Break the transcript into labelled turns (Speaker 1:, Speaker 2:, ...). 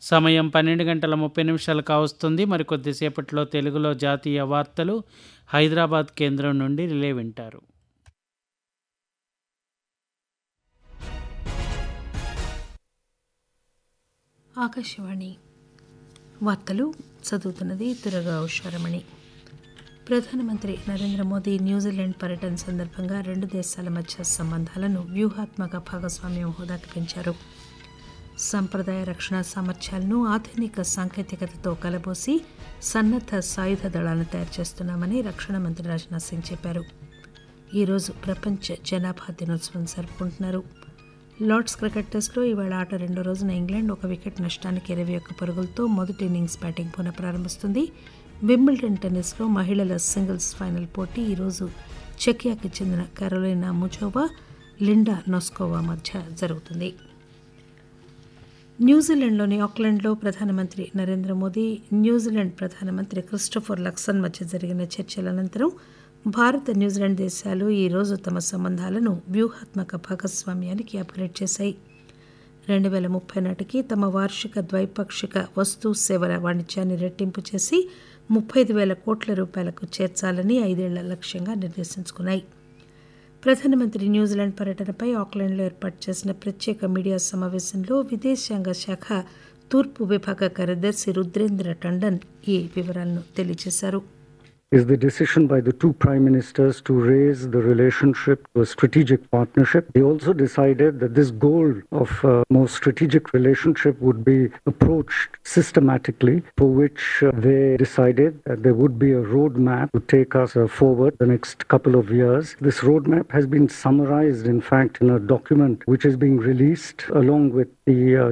Speaker 1: సమయం పన్నెండు గంటల ముప్పై నిమిషాలు కావస్తుంది మరి కొద్దిసేపట్లో తెలుగులో జాతీయ వార్తలు హైదరాబాద్ కేంద్రం నుండి రిలే వింటారు
Speaker 2: ఆకాశవాణి వార్తలు చదువుతున్నది దురగా ఉషారమణి ప్రధానమంత్రి నరేంద్ర మోదీ న్యూజిలాండ్ పర్యటన సందర్భంగా రెండు దేశాల మధ్య సంబంధాలను వ్యూహాత్మక భాగస్వామ్యం హోదాకి పెంచారు సంప్రదాయ రక్షణ సామర్థ్యాలను ఆధునిక సాంకేతికతతో కలబోసి సన్నద్ధ సాయుధ దళాలను తయారు చేస్తున్నామని రక్షణ మంత్రి రాజ్నాథ్ సింగ్ చెప్పారు ఈరోజు ప్రపంచ జనాభా దినోత్సవం జరుపుకుంటున్నారు లార్డ్స్ క్రికెట్ టెస్ట్లో ఇవాళ ఆట రెండో రోజున ఇంగ్లాండ్ ఒక వికెట్ నష్టానికి ఇరవై ఒక్క పరుగులతో మొదటి ఇన్నింగ్స్ బ్యాటింగ్ పునః ప్రారంభిస్తుంది వింబుల్డన్ టెన్నిస్లో మహిళల సింగిల్స్ ఫైనల్ పోటీ ఈరోజు చెకియాకి చెందిన కరోలినా ముజోవా లిండా నోస్కోవా మధ్య జరుగుతుంది న్యూజిలాండ్లోని ఆక్లాండ్లో ప్రధానమంత్రి నరేంద్ర మోదీ న్యూజిలాండ్ ప్రధానమంత్రి క్రిస్టోఫర్ లక్సన్ మధ్య జరిగిన చర్చల అనంతరం భారత్ న్యూజిలాండ్ దేశాలు ఈ రోజు తమ సంబంధాలను వ్యూహాత్మక భాగస్వామ్యానికి అప్గ్రేడ్ చేశాయి రెండు వేల ముప్పై నాటికి తమ వార్షిక ద్వైపాక్షిక వస్తు సేవల వాణిజ్యాన్ని రెట్టింపు చేసి ముప్పై ఐదు వేల కోట్ల రూపాయలకు చేర్చాలని ఐదేళ్ల లక్ష్యంగా నిర్దేశించుకున్నాయి ప్రధానమంత్రి న్యూజిలాండ్ పర్యటనపై ఆక్లాండ్లో ఏర్పాటు చేసిన ప్రత్యేక మీడియా సమావేశంలో విదేశాంగ శాఖ తూర్పు విభాగ కార్యదర్శి రుద్రేంద్ర టండన్ ఈ వివరాలను తెలియజేశారు
Speaker 3: is the decision by the two prime ministers to raise the relationship to a strategic partnership. They also decided that this goal of a more strategic relationship would be approached systematically, for which uh, they decided that there would be a roadmap to take us uh, forward the next couple of years. This roadmap has been summarized, in fact, in a document which is being released along with the uh,